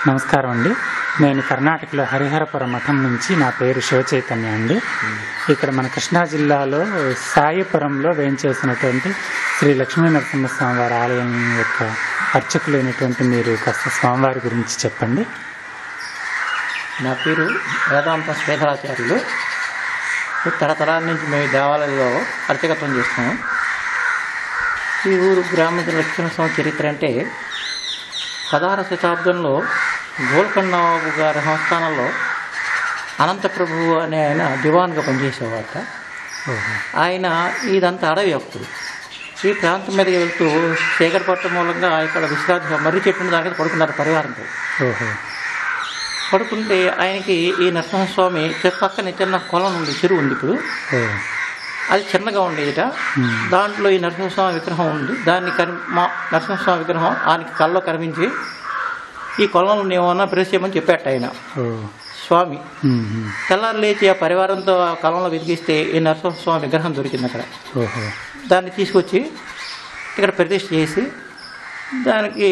నమస్కారం అండి నేను కర్ణాటకలో హరిహరపురం మఠం నుంచి నా పేరు శివచైతన్య అండి ఇక్కడ మన కృష్ణా జిల్లాలో సాయిపురంలో వేయించేసినటువంటి శ్రీ లక్ష్మీ నరసింహస్వామి వారి ఆలయం యొక్క అర్చకులైనటువంటి మీరు కాస్త స్వామివారి గురించి చెప్పండి నా పేరు వేదాంత శ్రీధరాచార్యులు తరతరాల నుంచి మేము దేవాలయంలో అర్చకత్వం చేస్తున్నాము ఈ ఊరు గ్రామీణ లక్ష్మణ స్వామి చరిత్ర అంటే పదహార శతాబ్దంలో గోల్కొండ నవాబు గారి సంస్థానంలో అనంతప్రభు అనే ఆయన దివాన్గా పనిచేసేవాట ఓహో ఆయన ఇదంతా అడవి భక్తుడు ఈ ప్రాంతం మీదకి వెళ్తూ శేఖరపట్నం మూలంగా ఇక్కడ విశ్రాంతి మర్రి చెట్టు దాని మీద పడుకున్నారు పరివారంతో ఓహో పడుకుంటే ఆయనకి ఈ నరసింహస్వామి చె- పక్కన చిన్న కొలం ఉంది చెరువు ఉంది ఇప్పుడు ఓ అది చిన్నగా ఉండేదిట Hmm. దాంట్లో ఈ నరసింహస్వామి విగ్రహం ఉంది దాన్ని కరి మా నరసింహస్వామి విగ్రహం ఆయనకి కళ్ళలో కనిపించి ఈ కొలంలో ఏమన్నా ప్రవేశించమని చెప్పాట ఆయన ఓ స్వామి ఉమ్, ఉమ్. తెల్లారు లేచి ఆ పరివారంతో ఆ కొలంలో వెతికిస్తే ఈ నరసింహస్వామి విగ్రహం దొరికింది అక్కడ ఓహో దాన్ని తీసుకొచ్చి ఇక్కడ ప్రతిష్ఠ చేసి దానికి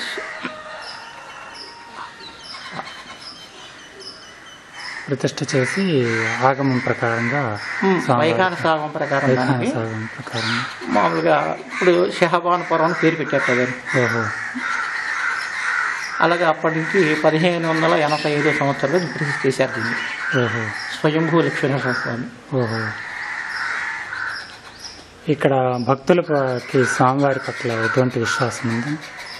ప్రతిష్ఠ చేసి ఆగమం ప్రకారంగా ఉమ్, స్వామివారి- వైఖాన సాగం ప్రకారం వైఖాన దానికి సాగం ప్రకారం మామూలుగా ఇప్పుడు షహబాన్పురం అని పేరు పెట్టారు కదా ఓహో అలాగే అప్పటి నుంచి పదిహేను వందల ఎనభై ఐదో సంవత్సరంలో ప్రతిష్ఠ చేశారు దీన్ని ఓహో స్వయంభూ లక్ష్మీనరసింహ స్వామి ఓహో ఇక్కడ భక్తులకి స్వామివారి పట్ల ఎటువంటి విశ్వాసం ఉంది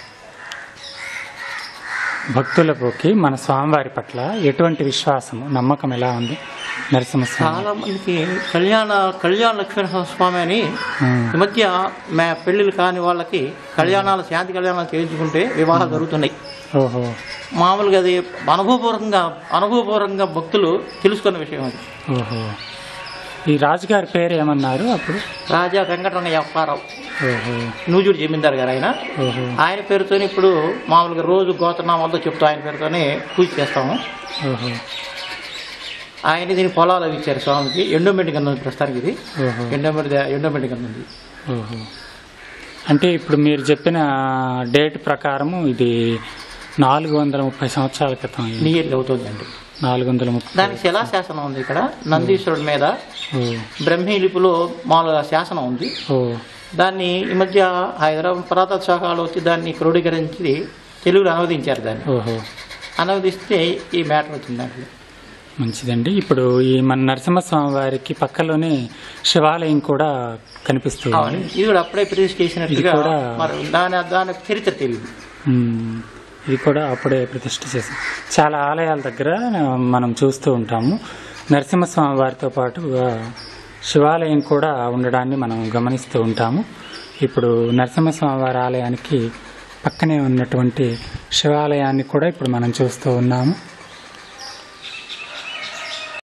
భక్తులకి మన స్వామివారి పట్ల ఎటువంటి విశ్వాసం నమ్మకం ఎలా ఉంది నరసింహస్వామి చాలా మందికి కళ్యాణ కళ్యాణ లక్ష్మీనరసింహ స్వామి అని ఉమ్, ఈ మధ్య మే పెళ్లిళ్ళు కాని వాళ్ళకి కళ్యాణాలు శాంతి కళ్యాణాలు చేయించుకుంటే వివాహాలు జరుగుతున్నాయి ఓహో మామూలుగా అది అనుభవపూర్వకంగా అనుభవపూర్వకంగా భక్తులు తెలుసుకున్న విషయం అది ఓహో ఈ రాజుగారి పేరు ఏమన్నారు అప్పుడు రాజా వెంకటరంగ అప్పారావు ఓహో నూజుడు జమీందార్ గారు ఆయన ఓహో ఆయన పేరుతోనే ఇప్పుడు మామూలుగా రోజు గోతనామాలతో చెప్తూ ఆయన పేరుతోనే పూజ చేస్తాము ఓహో ఆయన దీని పొలాలు అవి ఇచ్చారు స్వామికి ఎండోమెంట్ కింద ఉంది ప్రస్తుతానికి ఇది ఓహో ఎండోమెంట్ ఎండోమెంట్ కింద ఉంది ఓహో అంటే ఇప్పుడు మీరు చెప్పిన డేట్ ప్రకారము ఇది నాలుగు వందల ముప్పై సంవత్సరాల క్రితం అయింది. నియర్లీ అవుతుందండి నాలుగు వందల ముప్పై దానికి శిలాశాసనం ఉంది ఇక్కడ నందీశ్వరుడి మీద ఓ బ్రహ్మీ లిపిలో మామూలుగా శాసనం ఉంది ఓ దాన్ని ఈ మధ్య హైదరాబాద్ పురాతత్వ శాఖలో వచ్చి దాన్ని క్రోడీకరించి తెలుగులో అనువదించారు దాన్ని ఓహో అనువదిస్తే ఈ మ్యాటర్ వచ్చింది దాంట్లో మంచిదండి ఇప్పుడు ఈ మన నరసింహస్వామి వారికి పక్కలోనే శివాలయం కూడా కనిపిస్తుంది అవును. ఇది కూడా అప్పుడే ప్రతిష్ఠ చేసినట్టుగా ఇది కూడా- మరి దాని దాని చరిత్ర తెలియదు ఉమ్, ఇది కూడా అప్పుడే ప్రతిష్ఠ చేశాం చాలా ఆలయాల దగ్గర మనం చూస్తూ ఉంటాము నరసింహస్వామి వారితో పాటుగా శివాలయం కూడా ఉండడాన్ని మనం గమనిస్తూ ఉంటాము ఇప్పుడు నరసింహస్వామి వారి ఆలయానికి పక్కనే ఉన్నటువంటి శివాలయాన్ని కూడా ఇప్పుడు మనం చూస్తూ ఉన్నాము